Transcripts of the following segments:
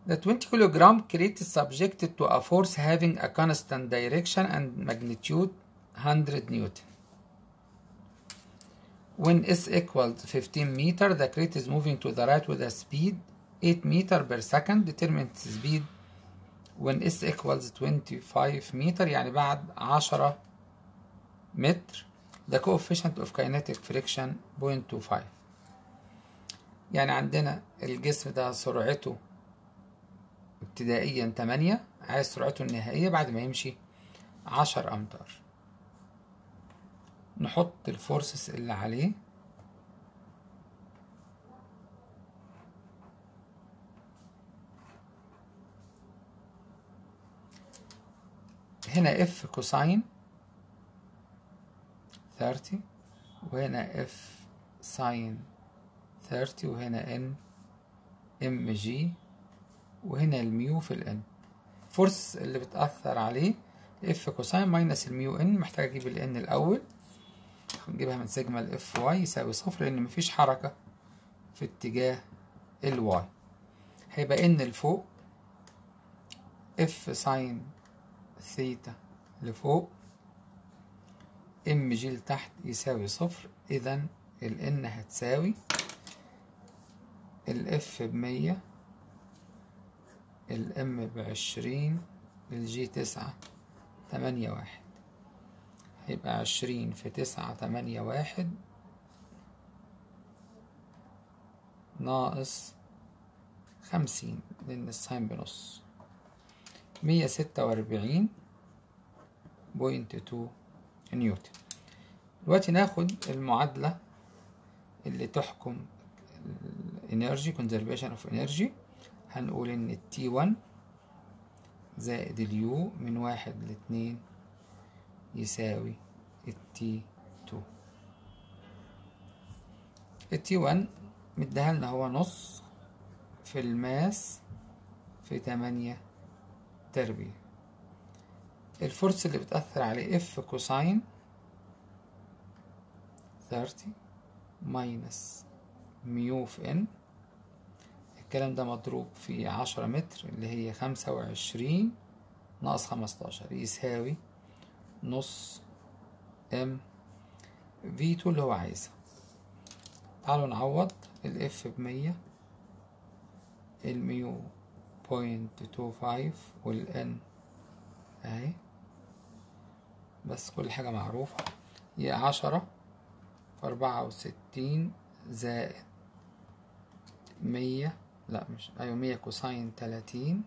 The 20 kilogram crate is subjected to a force having a constant direction and magnitude 100 newton. When S equals 15 meter, the crate is moving to the right with a speed 8 meter per second. Determine its speed when S equals 25 meter يعني بعد 10 متر. The coefficient of kinetic friction 0.25 يعني عندنا الجسم ده سرعته ابتدائيا 8 عايز سرعته النهائية بعد ما يمشي 10 أمتار نحط الفورسز اللي عليه هنا اف كوساين 30 وهنا اف ساين 30 وهنا ان ام جي وهنا الميو في الان فورس اللي بتأثر عليه اف كوساين ماينس الميو ان محتاج اجيب الان الاول نجيبها من سيجما الاف واي يساوي صفر لان مفيش حركة في اتجاه الواي هيبقى ان لفوق اف ساين ثيتا لفوق ام جي لتحت يساوي صفر اذا الان هتساوي الاف بمية الام بعشرين الجي تسعة تمانية واحد هيبقى عشرين في تسعة تمانية واحد ناقص خمسين لأن الساين بنص مية ستة وأربعين بوينت تو نيوتن دلوقتي ناخد المعادلة اللي تحكم الانرجي conservation of energy هنقول ان التي 1 زائد اليو من واحد لاتنين يساوي التي 2 التي 1 مديها لنا هو نص في الماس في تمانية تربيع الفورس اللي بتأثر عليه اف كوساين 30 ماينس ميو في ان الكلام ده مضروب في عشرة متر اللي هي خمسة وعشرين ناقص خمستاشر يساوي نص ام في تو اللي هو عايزها تعالوا نعوض الاف بمية الميو بوينت تو فايف والان اهي بس كل حاجة معروفة هي عشرة في أربعة وستين زائد مية لا مش أيوة مية كوساين تلاتين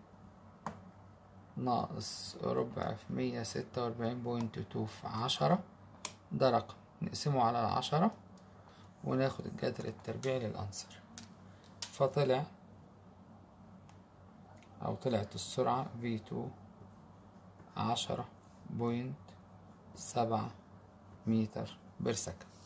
ناقص ربع في مية ستة وأربعين بوينت تو في عشرة ده رقم نقسمه على العشرة وناخد الجذر التربيعي للأنصر فطلع أو طلعت السرعة في تو عشرة بوينت سبعة متر بير سكند